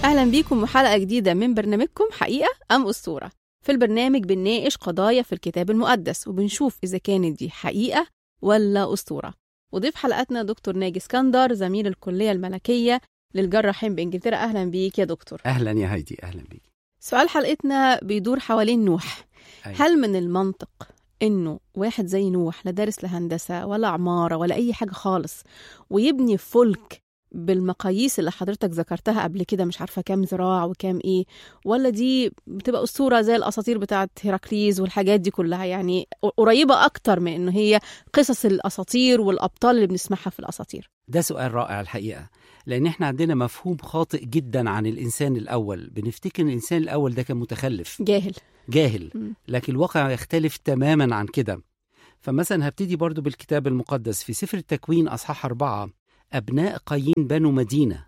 أهلا بيكم وحلقة جديدة من برنامجكم حقيقة أم أسطورة في البرنامج بنناقش قضايا في الكتاب المقدس وبنشوف إذا كانت دي حقيقة ولا أسطورة وضيف حلقتنا دكتور ناجي اسكندر زميل الكلية الملكية للجراحين بإنجلترا أهلا بيك يا دكتور اهلا يا هايدي اهلا بيك سؤال حلقتنا بيدور حوالين نوح أيوة. هل من المنطق إنه واحد زي نوح لا دارس لهندسة ولا عمارة ولا أي حاجة خالص ويبني فلك بالمقاييس اللي حضرتك ذكرتها قبل كده مش عارفة كام ذراع وكام إيه ولا دي بتبقى أسطورة زي الأساطير بتاعت هيراكليز والحاجات دي كلها يعني قريبة أكتر من إنه هي قصص الأساطير والأبطال اللي بنسمعها في الأساطير ده سؤال رائع الحقيقه لان احنا عندنا مفهوم خاطئ جدا عن الانسان الاول بنفتكر ان الانسان الاول ده كان متخلف جاهل جاهل مم. لكن الواقع يختلف تماما عن كده فمثلا هبتدي برضو بالكتاب المقدس في سفر التكوين اصحاح أربعة أبناء قايين بنوا مدينة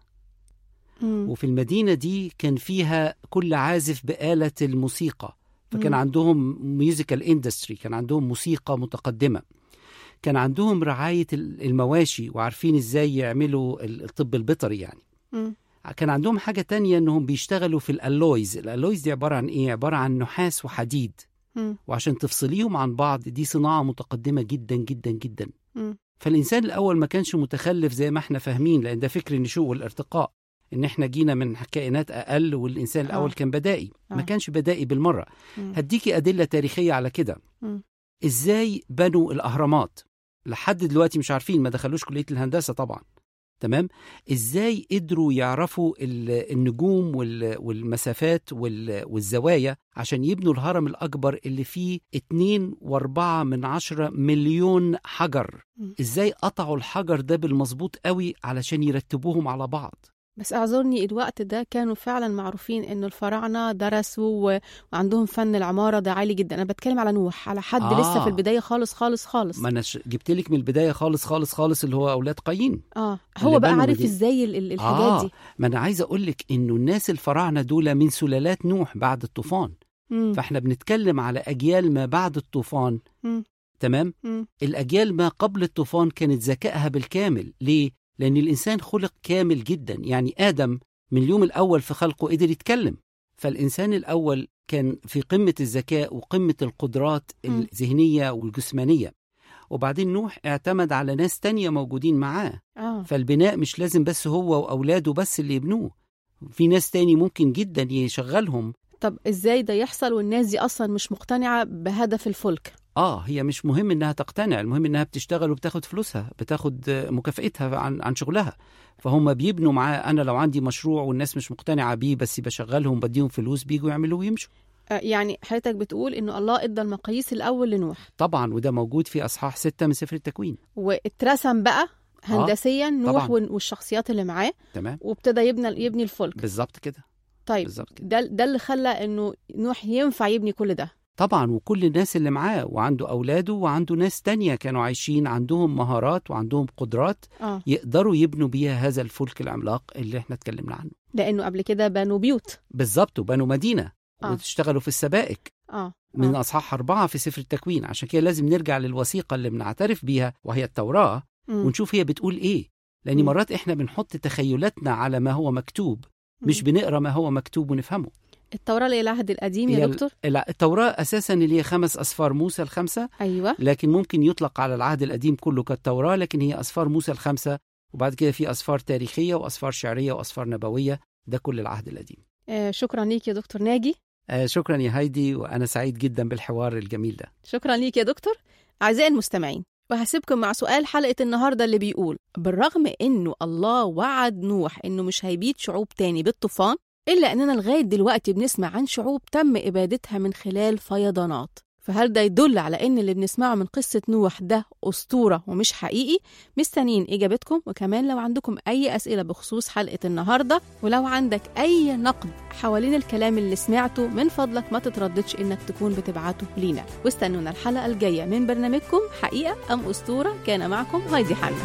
مم. وفي المدينة دي كان فيها كل عازف بآلة الموسيقى فكان مم. عندهم ميوزيكال اندستري كان عندهم موسيقى متقدمة كان عندهم رعاية ال- المواشي وعارفين ازاي يعملوا ال- الطب البيطري يعني مم. كان عندهم حاجة تانية انهم بيشتغلوا في الالويز الالويز دي عبارة عن ايه عبارة عن نحاس وحديد مم. وعشان تفصليهم عن بعض دي صناعة متقدمة جدا جدا جدا مم. فالإنسان الأول ما كانش متخلف زي ما احنا فاهمين لأن ده فكر النشوء والارتقاء إن احنا جينا من كائنات أقل والإنسان الأول آه. كان بدائي ما آه. كانش بدائي بالمرة مم. هديكي أدلة تاريخية على كده مم. إزاي بنوا الأهرامات لحد دلوقتي مش عارفين ما دخلوش كلية الهندسة طبعا تمام إزاي قدروا يعرفوا ال- النجوم وال- والمسافات وال- والزوايا عشان يبنوا الهرم الأكبر اللي فيه اتنين واربعة من عشرة مليون حجر مم. إزاي قطعوا الحجر ده بالمظبوط قوي علشان يرتبوهم على بعض بس اعذرني الوقت ده كانوا فعلا معروفين انه الفراعنه درسوا و... وعندهم فن العماره ده عالي جدا انا بتكلم على نوح على حد آه. لسه في البدايه خالص خالص خالص ما أنا ش- جبت لك من البداية خالص خالص خالص اللي هو أولاد قايين اه اللي هو بقى بنوا عارف مدينة. ازاي ال- ال- الحاجات آه دي ما أنا عايز أقول لك إنه الناس الفراعنة دول من سلالات نوح بعد الطوفان مم. فاحنا بنتكلم على أجيال ما بعد الطوفان مم. تمام مم. الأجيال ما قبل الطوفان كانت ذكائها بالكامل ليه؟ لأن الإنسان خلق كامل جدا يعني آدم من اليوم الأول في خلقه قدر يتكلم فالإنسان الأول كان في قمة الذكاء وقمة القدرات مم. الذهنية والجسمانية وبعدين نوح اعتمد على ناس تانية موجودين معاه اه فالبناء مش لازم بس هو وأولاده بس اللي يبنوه في ناس تاني ممكن جدا يشغلهم طب ازاي ده يحصل والناس دي اصلا مش مقتنعه بهدف الفلك اه هي مش مهم انها تقتنع المهم انها بتشتغل وبتاخد فلوسها بتاخد آه، مكافئتها عن عن شغلها فهم بيبنوا معاه انا لو عندي مشروع والناس مش مقتنعه بيه بس بشغلهم بديهم فلوس بيجوا يعملوا ويمشوا آه يعني حضرتك بتقول انه الله ادى المقاييس الاول لنوح طبعا وده موجود في اصحاح ستة من سفر التكوين واترسم بقى هندسيا نوح طبعاً. وال- والشخصيات اللي معاه تمام وابتدى يبني يبني الفلك بالظبط كده طيب بالظبط كده ده ده اللي خلى انه نوح ينفع يبني كل ده طبعا وكل الناس اللي معاه وعنده اولاده وعنده ناس تانية كانوا عايشين عندهم مهارات وعندهم قدرات اه يقدروا يبنوا بيها هذا الفلك العملاق اللي احنا اتكلمنا عنه لانه قبل كده بنوا بيوت بالظبط وبنوا مدينه آه. واشتغلوا في السبائك اه من آه. أصحاح أربعة في سفر التكوين عشان كده لازم نرجع للوثيقة اللي بنعترف بيها وهي التوراة مم. ونشوف هي بتقول إيه لأن مم. مرات إحنا بنحط تخيلاتنا على ما هو مكتوب مش مم. بنقرأ ما هو مكتوب ونفهمه التوراة اللي هي العهد القديم يا هي ال- دكتور لا التوراة أساسا اللي هي خمس أسفار موسى الخمسة ايوه لكن ممكن يطلق على العهد القديم كله كالتوراة لكن هي أسفار موسى الخمسة وبعد كده في أسفار تاريخية وأسفار شعرية وأسفار نبوية ده كل العهد القديم آه شكرا ليك يا دكتور ناجي آه شكرا يا هايدي وأنا سعيد جدا بالحوار الجميل ده شكرا ليك يا دكتور اعزائي المستمعين وهسيبكم مع سؤال حلقة النهاردة اللي بيقول بالرغم انه الله وعد نوح انه مش هيبيد شعوب تاني بالطوفان الا اننا لغاية دلوقتي بنسمع عن شعوب تم ابادتها من خلال فيضانات فهل ده يدل على ان اللي بنسمعه من قصة نوح ده اسطورة ومش حقيقي مستنيين اجابتكم وكمان لو عندكم اي اسئلة بخصوص حلقة النهاردة ولو عندك اي نقد حوالين الكلام اللي سمعته من فضلك ما تترددش انك تكون بتبعته لينا واستنونا الحلقة الجاية من برنامجكم حقيقة ام اسطورة كان معكم هايدي حنا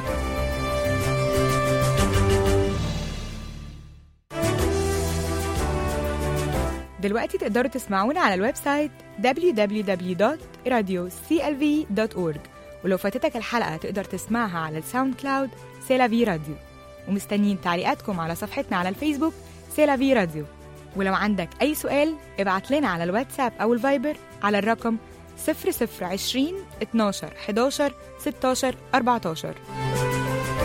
دلوقتي تقدروا تسمعونا على الويب سايت www.radioclv.org ولو فاتتك الحلقة تقدر تسمعها على الساوند كلاود سيلافي راديو ومستنيين تعليقاتكم على صفحتنا على الفيسبوك سيلافي راديو ولو عندك أي سؤال ابعت لنا على الواتساب أو الفايبر على الرقم 0020 12 11 16 14